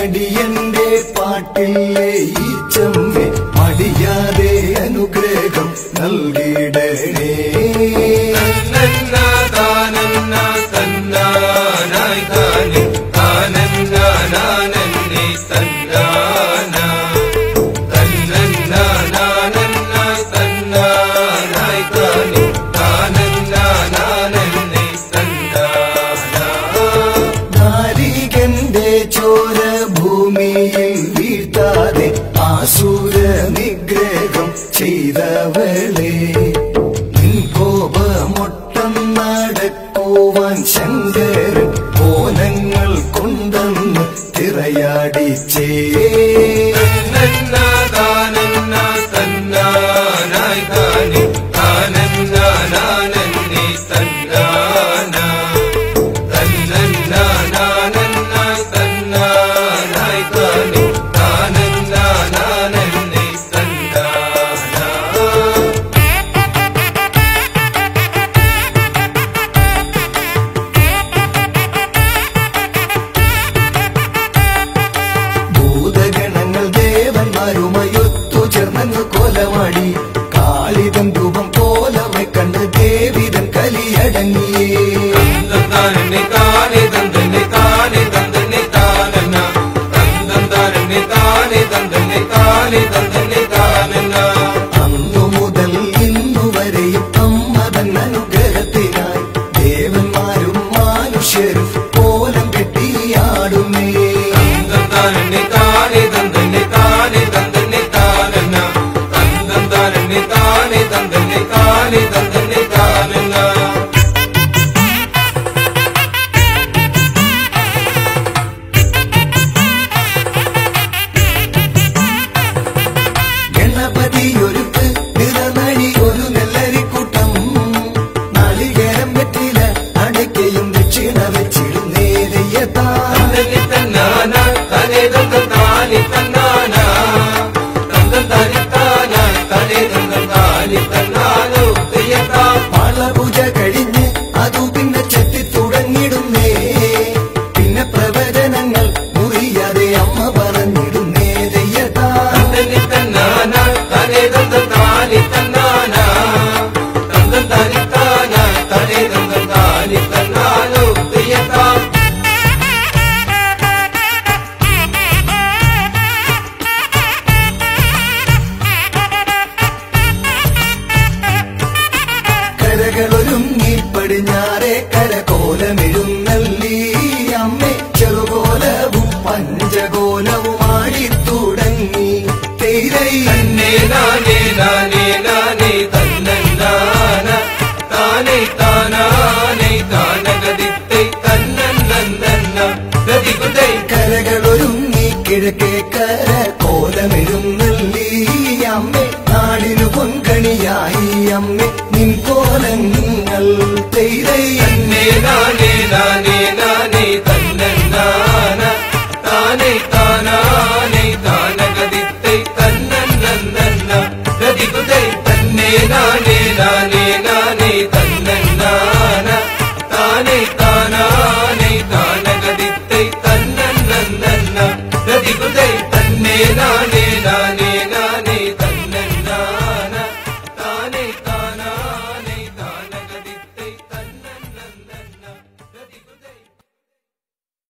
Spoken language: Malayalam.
അടിയന്റെ പാട്ടില്ലേ ഈ ചമ്മെ മടിയാതെ അനുഗ്രഹം നൽകിടണേ നാരികന്റെ ചോര ഭൂമിയിൽ വീഴ്ത്താതെ ആസുര നിഗ്രഹം ചെയ്തവളെ നിൻ കോപമൊട്ടം നടക്കുവാൻ ശങ്കരൻ കോലങ്ങൾ കൊണ്ടെന്ന് തിറയാടിച്ചേ ഭൂതഗണങ്ങൾ ദേവന്മാരുമയൊത്തു ചേർന്നു കോലമാടി കാളിതൻ രൂപം കോലമെ കണ്ട് ദേവിതൻ കലിയടങ്ങിയേ അന്നു മുതൽ ഇന്നു വരെയും അമ്മതൻ അനുഗ്രഹത്തിനായി ദേവന്മാരും മനുഷ്യരും കോലം കെട്ടിയാടുമേ ഗണപതിയൊരുക്ക് നിറനഴി ഒരു നെല്ലരിക്കൂട്ടം നാളികേരം വെറ്റില അടയ്ക്കയും ദക്ഷിണ വെച്ചിടും നേരെയത്താ പാളപൂജ കഴിഞ്ഞ് അതു പിന്നെ ചെത്തി തുടങ്ങിടുന്നേ പിന്നെ പ്രവചനങ്ങൾ മുറിയാതെ അമ്മ പറഞ്ഞിടുന്നേ ദയ്യത്താ കരകളൊരുങ്ങി പടിഞ്ഞാറെ കരകോലമെഴുന്നള്ളി അമ്മേ ചെറുകോലവും പഞ്ചകോലവും ആടി തുടങ്ങി തേരൈ കരകളൊരുങ്ങി കിഴക്കേ കര കോലമെഴുന്നള്ളി അമ്മേ നാടിനു പൊൻകണിയായി അമ്മേ നിൻ കോലങ്ങൾ തേരൈ തന്നെ നാനേ നാനേ